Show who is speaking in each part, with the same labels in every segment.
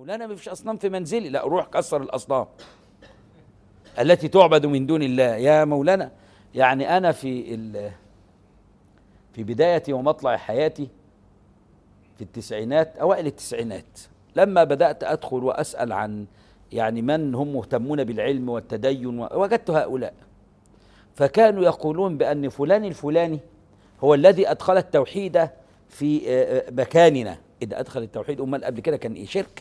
Speaker 1: مولانا ما فيش اصنام في منزلي لا روح كسر الاصنام التي تعبد من دون الله يا مولانا يعني انا في في بدايه ومطلع حياتي في التسعينات اوائل التسعينات لما بدات ادخل واسال عن يعني من هم مهتمون بالعلم والتدين وجدت هؤلاء فكانوا يقولون بان فلان الفلاني هو الذي ادخل التوحيد في مكاننا اذا ادخل التوحيد امال قبل كده كان ايه شرك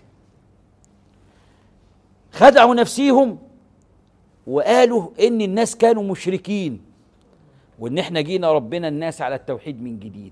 Speaker 1: خدعوا نفسيهم وقالوا ان الناس كانوا مشركين وان احنا جينا ربنا الناس على التوحيد من جديد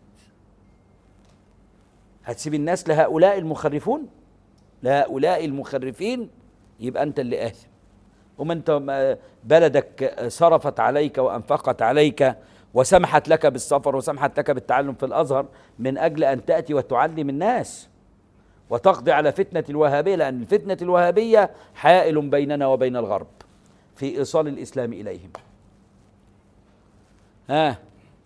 Speaker 1: هتسيب الناس لهؤلاء المخرفون لهؤلاء المخرفين يبقى انت اللي اثم وما انت بلدك صرفت عليك وانفقت عليك وسمحت لك بالسفر وسمحت لك بالتعلم في الازهر من اجل ان تاتي وتعلم الناس وتقضي على فتنه الوهابيه لان الفتنه الوهابيه حائل بيننا وبين الغرب في ايصال الاسلام اليهم ها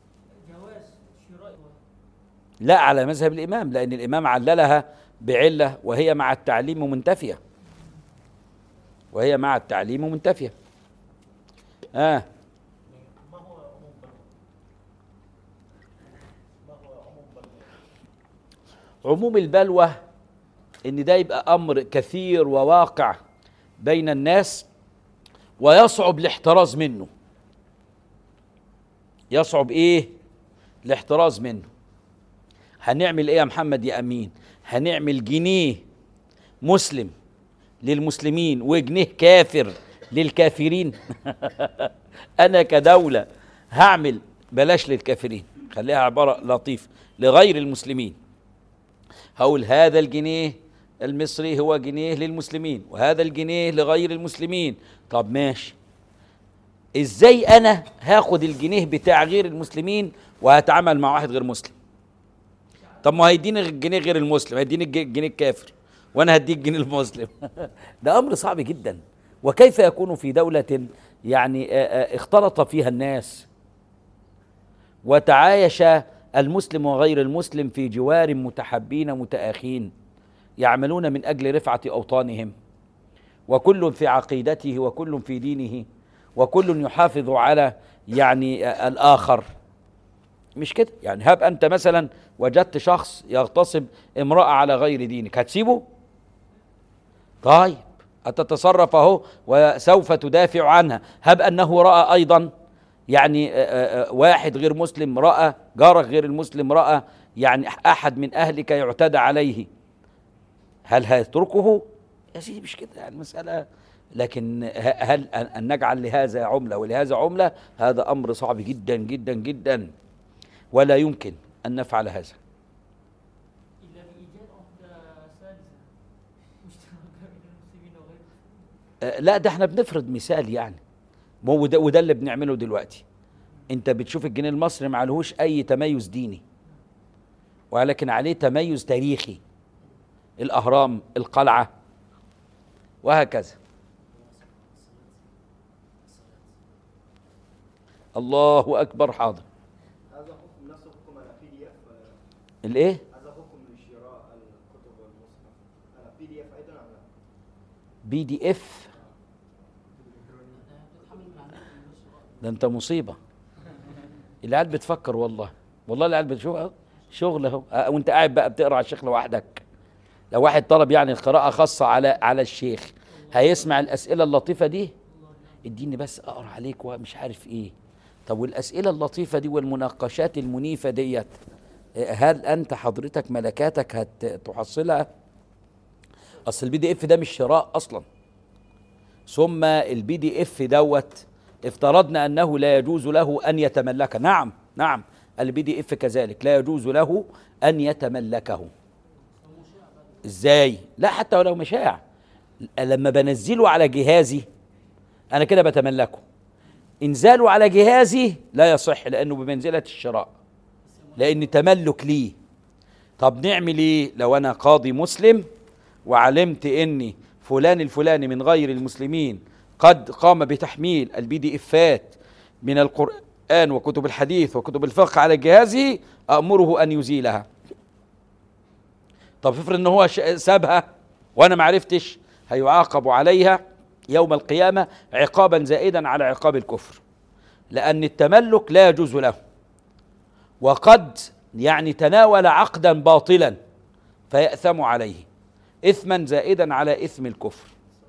Speaker 1: لا على مذهب الامام لان الامام عللها بعله وهي مع التعليم منتفيه وهي مع التعليم منتفيه ها عموم البلوى ان ده يبقى امر كثير وواقع بين الناس ويصعب الاحتراز منه يصعب ايه الاحتراز منه هنعمل ايه يا محمد يا امين هنعمل جنيه مسلم للمسلمين وجنيه كافر للكافرين انا كدوله هعمل بلاش للكافرين خليها عباره لطيف لغير المسلمين هقول هذا الجنيه المصري هو جنيه للمسلمين وهذا الجنيه لغير المسلمين طب ماشي ازاي انا هاخد الجنيه بتاع غير المسلمين وهتعامل مع واحد غير مسلم طب ما هيديني الجنيه غير المسلم هيديني الجنيه الكافر وانا هديك الجنيه المسلم ده امر صعب جدا وكيف يكون في دولة يعني اختلط فيها الناس وتعايش المسلم وغير المسلم في جوار متحبين متآخين يعملون من اجل رفعه اوطانهم وكل في عقيدته وكل في دينه وكل يحافظ على يعني الاخر مش كده يعني هب انت مثلا وجدت شخص يغتصب امراه على غير دينك هتسيبه طيب أتتصرف أهو وسوف تدافع عنها هب أنه رأى أيضا يعني واحد غير مسلم رأى جارك غير المسلم رأى يعني أحد من أهلك يعتدى عليه هل هيتركه يا سيدي مش كده يعني المسألة لكن هل أن نجعل لهذا عملة ولهذا عملة هذا أمر صعب جدا جدا جدا ولا يمكن أن نفعل هذا لا ده احنا بنفرض مثال يعني وده, وده اللي بنعمله دلوقتي انت بتشوف الجنيه المصري ما عليهوش اي تميز ديني ولكن عليه تميز تاريخي الاهرام القلعه وهكذا الله اكبر حاضر
Speaker 2: هذا حكم نفس حكم البي دي اف
Speaker 1: الايه
Speaker 2: هذا حكم لشراء الكتب والمصحف البي دي اف ايضا ام لا؟
Speaker 1: بي دي اف ده انت مصيبه العيال بتفكر والله والله العيال بتشوف اهو شغل اهو اه، وانت قاعد بقى بتقرا على الشيخ لوحدك لو واحد طلب يعني قراءه خاصه على على الشيخ هيسمع الاسئله اللطيفه دي اديني بس اقرا عليك ومش عارف ايه طب والاسئله اللطيفه دي والمناقشات المنيفه ديت اه، هل انت حضرتك ملكاتك هتحصلها اصل البي دي اف ده مش شراء اصلا ثم البي دي اف دوت افترضنا انه لا يجوز له ان يتملك نعم نعم البي دي اف كذلك لا يجوز له ان يتملكه ازاي لا حتى ولو مشاع لما بنزله على جهازي انا كده بتملكه انزاله على جهازي لا يصح لانه بمنزله الشراء لان تملك ليه طب نعمل ايه لو انا قاضي مسلم وعلمت اني فلان الفلاني من غير المسلمين قد قام بتحميل البي دي افات من القران وكتب الحديث وكتب الفقه على جهازه امره ان يزيلها طب افرض ان هو ش- سابها وانا ما عرفتش هيعاقب عليها يوم القيامه عقابا زائدا على عقاب الكفر لان التملك لا يجوز له وقد يعني تناول عقدا باطلا فيأثم عليه إثما زائدا على إثم الكفر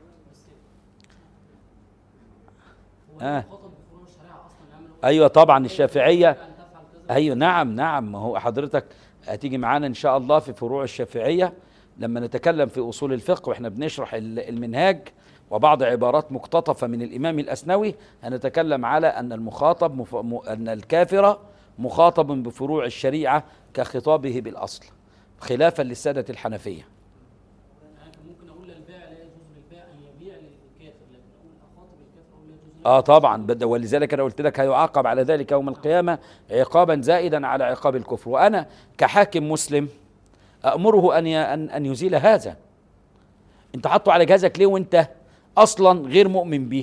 Speaker 3: هو
Speaker 1: آه.
Speaker 3: مخاطب بفروع الشريعه اصلا يعمل
Speaker 1: أيوة طبعا الشافعية
Speaker 3: ان تفعل كذا
Speaker 1: أيوة نعم نعم ما هو حضرتك هتيجي معانا إن شاء الله في فروع الشافعية لما نتكلم في أصول الفقه وإحنا بنشرح ال- المنهاج وبعض عبارات مقتطفة من الإمام الأسنوي هنتكلم على أن المخاطب مف... م... أن الكافر مخاطب بفروع الشريعة كخطابه بالأصل خلافا للسادة الحنفية
Speaker 3: يعني كان ممكن اقول للبائع لا يجوز للبائع ان يبيع للكافر لكن اقول اخاطب الكافر اقول لا يجوز له
Speaker 1: اه طبعا بد- ولذلك انا قلت لك هيعاقب على ذلك يوم القيامه عقابا زائدا على عقاب الكفر وانا كحاكم مسلم امره ان ي- ان ان يزيل هذا انت حاطه على جهازك ليه وانت اصلا غير مؤمن به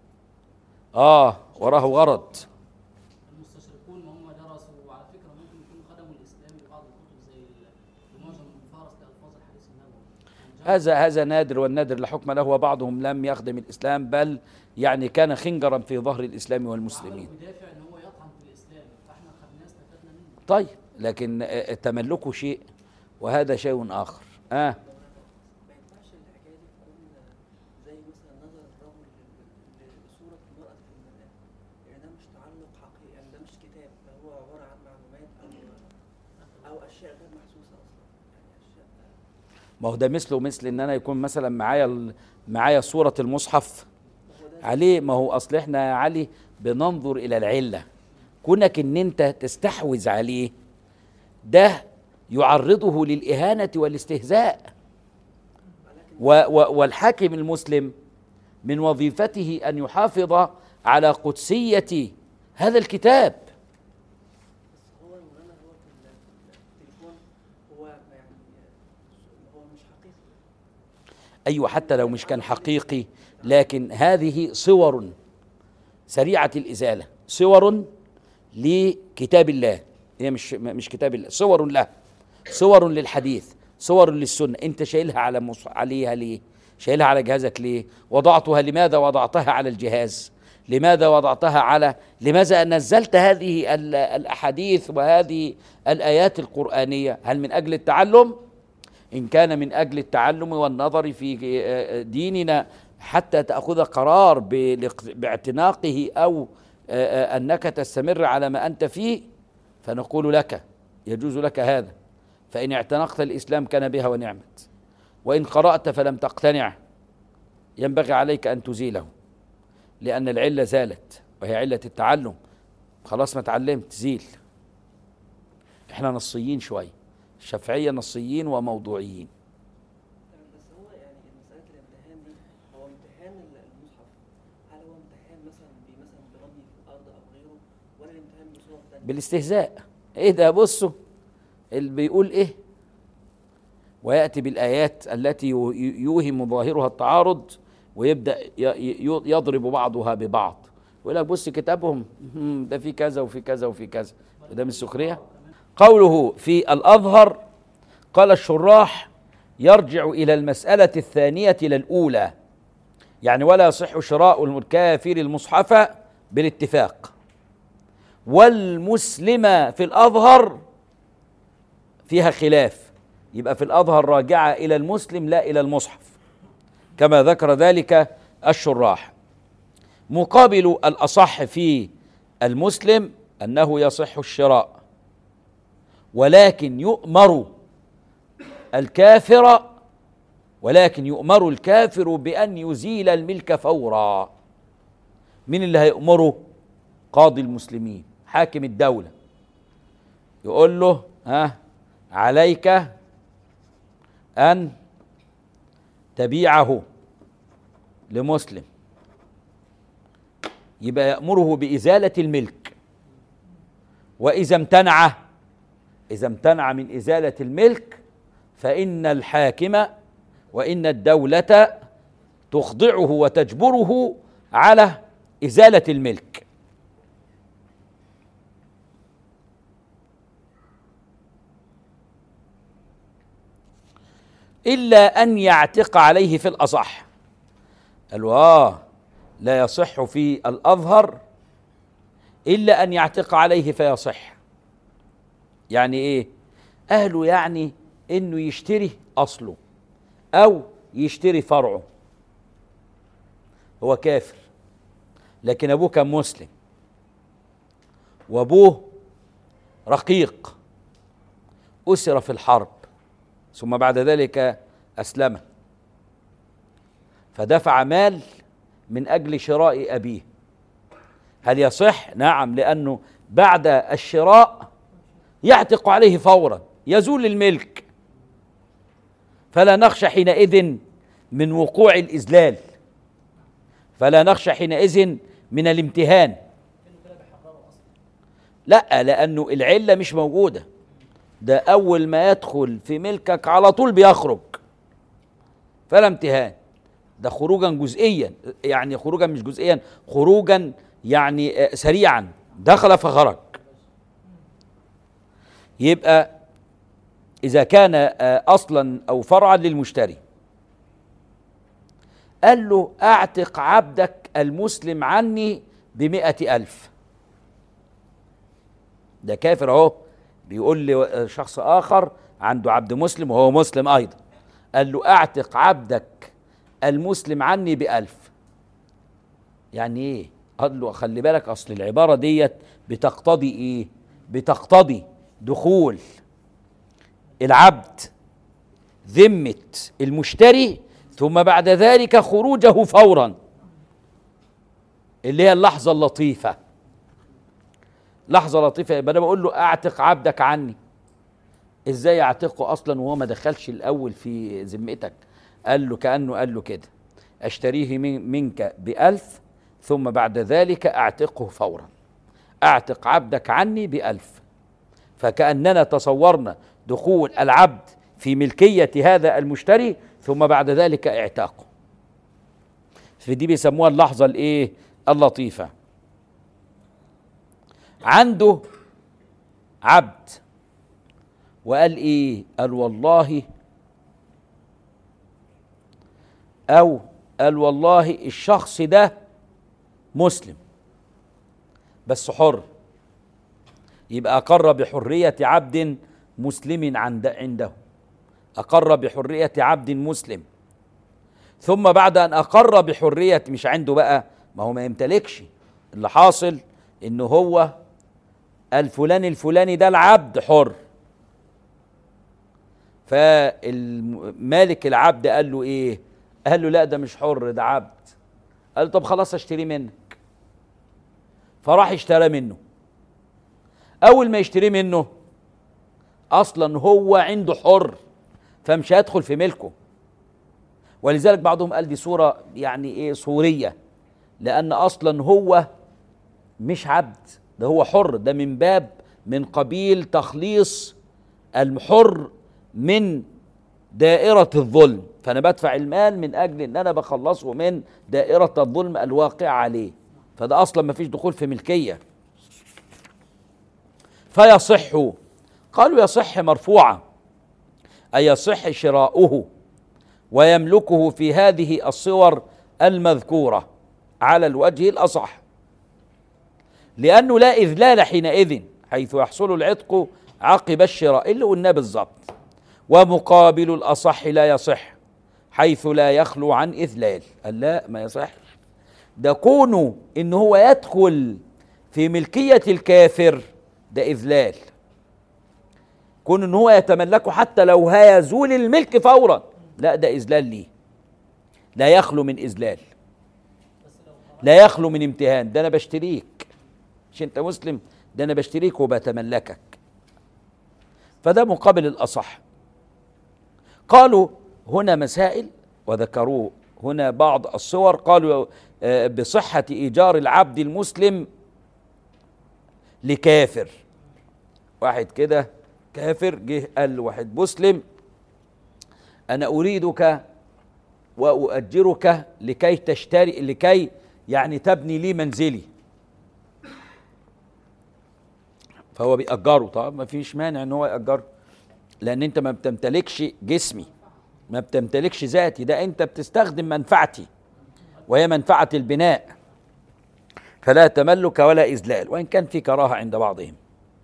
Speaker 1: اه وراه غرض
Speaker 3: المستشرقون ما هم درسوا وعلى فكره ممكن يكونوا خدموا الاسلام ببعض الكتب زي ال- معجم المفارس لالفاظ الحديث النبوي يعني جمع
Speaker 1: هذا هذا نادر والنادر لا حكم له وبعضهم لم يخدم الاسلام بل يعني كان خنجرا في ظهر الاسلام والمسلمين
Speaker 3: وعمله بدافع ان هو يطعن في الاسلام فاحنا خدناه استفدنا منه
Speaker 1: طيب لكن آه، تملكه شيء وهذا شيء اخر اه
Speaker 4: ما ينفعش الحكايه دي تكون زي مثلا نظر الرجل ل- ل- لصوره المراه في المنام يعني ده مش تعلق حقيقي يعني ده مش كتاب ده هو عباره عن معلومات او او اشياء غير محسوسه اصلا يعني اشياء
Speaker 1: ما هو ده مثله مثل ان انا يكون مثلا معايا ال- معايا صورة المصحف
Speaker 4: هو ده
Speaker 1: عليه ما هو اصل احنا يا علي بننظر الى العلة كونك ان انت تستحوذ عليه ده يعرضه للإهانة والاستهزاء و و والحاكم المسلم من وظيفته أن يحافظ على قدسية هذا الكتاب
Speaker 4: بس هو المغنى هو في ال- في التليفون هو يعني هو مش حقيقي
Speaker 1: أيوة حتى لو مش كان حقيقي لكن هذه صور سريعة الإزالة صور لكتاب الله هي مش مش كتاب الله صور له صور للحديث صور للسنة أنت شايلها على مص... عليها ليه شايلها على جهازك ليه وضعتها لماذا وضعتها على الجهاز لماذا وضعتها على لماذا نزلت هذه ال- الأحاديث وهذه الآيات القرآنية هل من أجل التعلم إن كان من أجل التعلم والنظر في ديننا حتى تأخذ قرار بالاق- باعتناقه أو أنك تستمر على ما أنت فيه فنقول لك يجوز لك هذا فإن اعتنقت الإسلام كان بها ونعمت وإن قرأت فلم تقتنع ينبغي عليك أن تزيله لأن العلة زالت وهي علة التعلم خلاص ما تعلمت زيل احنا نصيين شويه الشافعيه نصيين وموضوعيين
Speaker 4: تمام بس هو يعني مسألة الامتحان دي هو امتحان ال- المصحف هل هو امتحان مثلا بي مثلا برمي في الأرض أو غيره ولا الامتحان بصورة تانية؟
Speaker 1: بالاستهزاء ايه ده بصوا اللي بيقول ايه وياتي بالايات التي يو- يوهم ظاهرها التعارض ويبدا ي- ي- يضرب بعضها ببعض ويقول لك بص كتابهم مم، ده في كذا وفي كذا وفي كذا ده من السخريه قوله في الأظهر قال الشراح يرجع إلى المسألة الثانية إلى الأولى يعني ولا يصح شراء الكافر المصحف بالاتفاق والمسلمة في الأظهر فيها خلاف يبقى في الأظهر راجعة إلى المسلم لا إلى المصحف كما ذكر ذلك الشراح مقابل الأصح في المسلم أنه يصح الشراء ولكن يؤمر الكافر ولكن يؤمر الكافر بأن يزيل الملك فورا من اللي هيأمره قاضي المسلمين حاكم الدولة يقول له ها عليك أن تبيعه لمسلم يبقى يأمره بإزالة الملك وإذا امتنع إذا امتنع من إزالة الملك فإن الحاكم وإن الدولة تخضعه وتجبره على إزالة الملك إلا أن يعتق عليه في الأصح قالوا آه لا يصح في الأظهر إلا أن يعتق عليه فيصح يعني إيه أهله يعني إنه يشتري أصله أو يشتري فرعه هو كافر لكن أبوه كان مسلم وأبوه رقيق أسر في الحرب ثم بعد ذلك أسلم فدفع مال من أجل شراء أبيه هل يصح؟ نعم لأنه بعد الشراء يعتق عليه فورا يزول الملك فلا نخشى حينئذ من وقوع الإذلال فلا نخشى حينئذ من الامتهان لا لأنه العلة مش موجودة ده أول ما يدخل في ملكك على طول بيخرج فلا امتهان ده خروجا جزئيا يعني خروجا مش جزئيا خروجا يعني آه، سريعا دخل فخرج يبقى إذا كان آه، أصلا أو فرعا للمشتري قال له أعتق عبدك المسلم عني بمئة ألف ده كافر أهو بيقول لي شخص آخر عنده عبد مسلم وهو مسلم أيضا قال له أعتق عبدك المسلم عني بألف يعني إيه قال له خلي بالك أصل العبارة ديت بتقتضي إيه بتقتضي دخول العبد ذمة المشتري ثم بعد ذلك خروجه فورا اللي هي اللحظة اللطيفة لحظة لطيفة يبقى أنا بقول له أعتق عبدك عني إزاي أعتقه أصلا وهو ما دخلش الأول في ذمتك قال له كأنه قال له كده أشتريه من منك بألف ثم بعد ذلك أعتقه فورا أعتق عبدك عني بألف فكأننا تصورنا دخول العبد في ملكية هذا المشتري ثم بعد ذلك اعتاقه في دي بيسموها اللحظة الايه اللطيفة عنده عبد وقال ايه قال والله او قال والله الشخص ده مسلم بس حر يبقى اقر بحريه عبد مسلم عند عنده اقر بحريه عبد مسلم ثم بعد ان اقر بحريه مش عنده بقى ما هو ما يمتلكش اللي حاصل ان هو الفلان الفلاني ده العبد حر فالمالك العبد قال له ايه قال له لا ده مش حر ده عبد قال له طب خلاص اشتري منك فراح اشترى منه اول ما يشتري منه اصلا هو عنده حر فمش هيدخل في ملكه ولذلك بعضهم قال دي صوره يعني ايه صوريه لان اصلا هو مش عبد ده هو حر ده من باب من قبيل تخليص الحر من دائرة الظلم فأنا بدفع المال من أجل أن أنا بخلصه من دائرة الظلم الواقع عليه فده أصلا ما فيش دخول في ملكية فيصح قالوا يصح مرفوعة أي يصح شراؤه ويملكه في هذه الصور المذكورة على الوجه الأصح لأنه لا إذلال حينئذ حيث يحصل العتق عقب الشراء اللي قلناه بالظبط ومقابل الأصح لا يصح حيث لا يخلو عن إذلال قال لا ما يصح ده كونه إن هو يدخل في ملكية الكافر ده إذلال كون إن هو يتملكه حتى لو هيزول الملك فورا لا ده إذلال ليه لا يخلو من إذلال لا يخلو من امتهان ده أنا بشتريك مش أنت مسلم ده أنا بشتريك وبتملكك فده مقابل الأصح قالوا هنا مسائل وذكروا هنا بعض الصور قالوا آه، بصحة إيجار العبد المسلم لكافر واحد كده كافر جه قال لواحد مسلم أنا أريدك وأؤجرك لكي تشتري لكي يعني تبني لي منزلي فهو بيأجره طبعا ما فيش مانع ان هو يأجره لان انت ما بتمتلكش جسمي ما بتمتلكش ذاتي ده انت بتستخدم منفعتي وهي منفعة البناء فلا تملك ولا إذلال وإن كان في كراهة عند بعضهم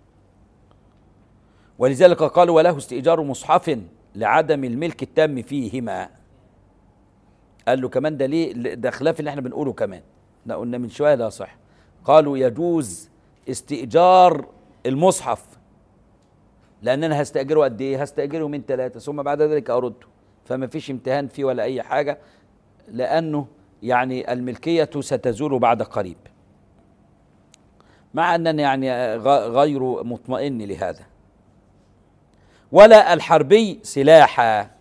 Speaker 1: ولذلك قالوا وله استئجار مصحف لعدم الملك التام فيهما قال له كمان ده ليه ده خلاف اللي احنا بنقوله كمان احنا قلنا من شويه لا صح قالوا يجوز استئجار المصحف لان انا هستاجره قد ايه هستاجره من ثلاثه ثم بعد ذلك ارده فما فيش امتهان فيه ولا اي حاجه لانه يعني الملكيه ستزول بعد قريب مع انني يعني غ- غير مطمئن لهذا ولا الحربي سلاحا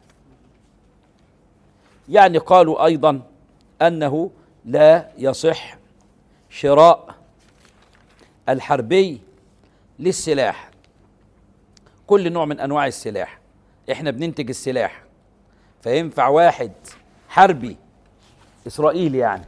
Speaker 1: يعني قالوا ايضا انه لا يصح شراء الحربي للسلاح كل نوع من انواع السلاح احنا بننتج السلاح فينفع واحد حربي اسرائيلي يعني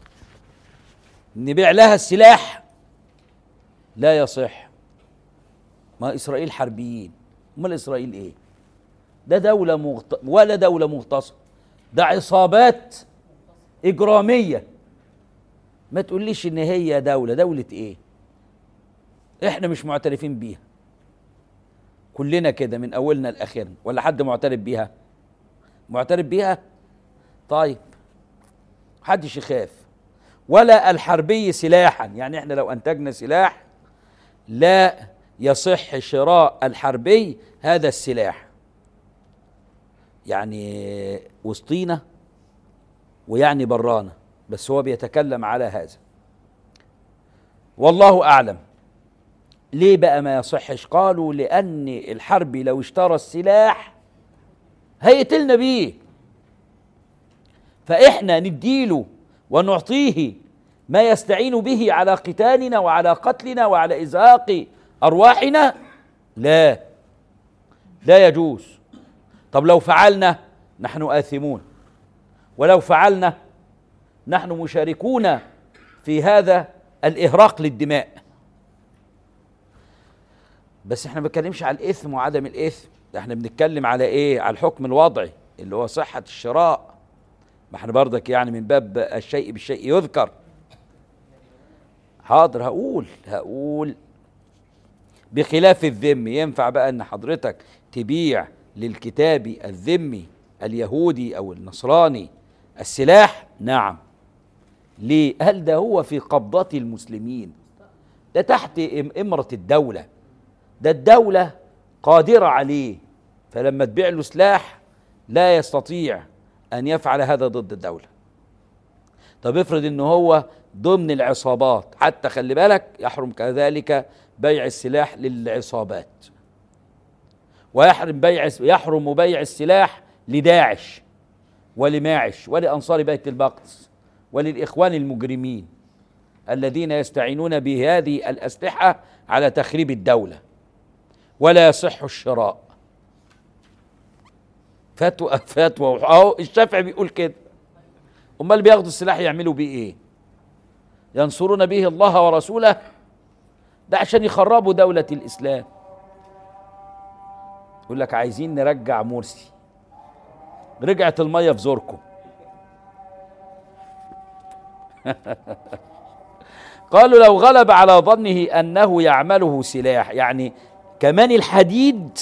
Speaker 1: نبيع لها السلاح لا يصح ما اسرائيل حربيين امال اسرائيل ايه ده دولة مغت... ولا دولة مغتصبة ده عصابات إجرامية ما تقوليش إن هي دولة دولة إيه إحنا مش معترفين بيها كلنا كده من أولنا لآخرنا ولا حد معترف بيها معترف بيها طيب محدش يخاف ولا الحربي سلاحا يعني احنا لو انتجنا سلاح لا يصح شراء الحربي هذا السلاح يعني وسطينا ويعني برانا بس هو بيتكلم على هذا والله اعلم ليه بقى ما يصحش قالوا لان الحربي لو اشترى السلاح هيقتلنا بيه فاحنا نديله ونعطيه ما يستعين به على قتالنا وعلى قتلنا وعلى ازهاق ارواحنا لا لا يجوز طب لو فعلنا نحن آثمون ولو فعلنا نحن مشاركون في هذا الإهراق للدماء بس احنا ما بنتكلمش على الإثم وعدم الإثم ده احنا بنتكلم على إيه على الحكم الوضعي اللي هو صحة الشراء ما احنا برضك يعني من باب الشيء بالشيء يذكر حاضر هقول هقول بخلاف الذم ينفع بقى ان حضرتك تبيع للكتابي الذمي اليهودي او النصراني السلاح نعم ليه هل ده هو في قبضة المسلمين ده تحت إم- إمرة الدولة ده الدولة قادرة عليه فلما تبيع له سلاح لا يستطيع أن يفعل هذا ضد الدولة طب افرض ان هو ضمن العصابات حتى خلي بالك يحرم كذلك بيع السلاح للعصابات ويحرم بيع يحرم بيع السلاح لداعش ولماعش ولأنصار بيت المقدس وللإخوان المجرمين الذين يستعينون بهذه الأسلحة على تخريب الدولة ولا يصح الشراء فتوى فتوى اهو الشافعي بيقول كده امال بياخدوا السلاح يعملوا بيه ايه ينصرون به الله ورسوله ده عشان يخربوا دولة الإسلام يقول لك عايزين نرجع مرسي رجعت المية في زوركم قالوا لو غلب على ظنه أنه يعمله سلاح يعني كمان الحديد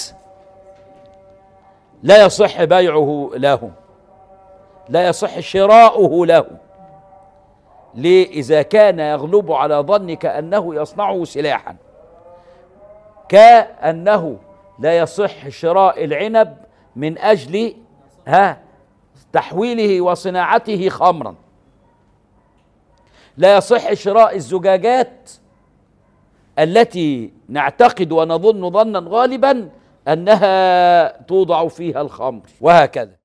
Speaker 1: لا يصح بيعه له لا يصح شراؤه له ليه إذا كان يغلب على ظنك أنه يصنعه سلاحا كأنه لا يصح شراء العنب من أجل ها تحويله وصناعته خمرا لا يصح شراء الزجاجات التي نعتقد ونظن ظنا غالبا أنها توضع فيها الخمر وهكذا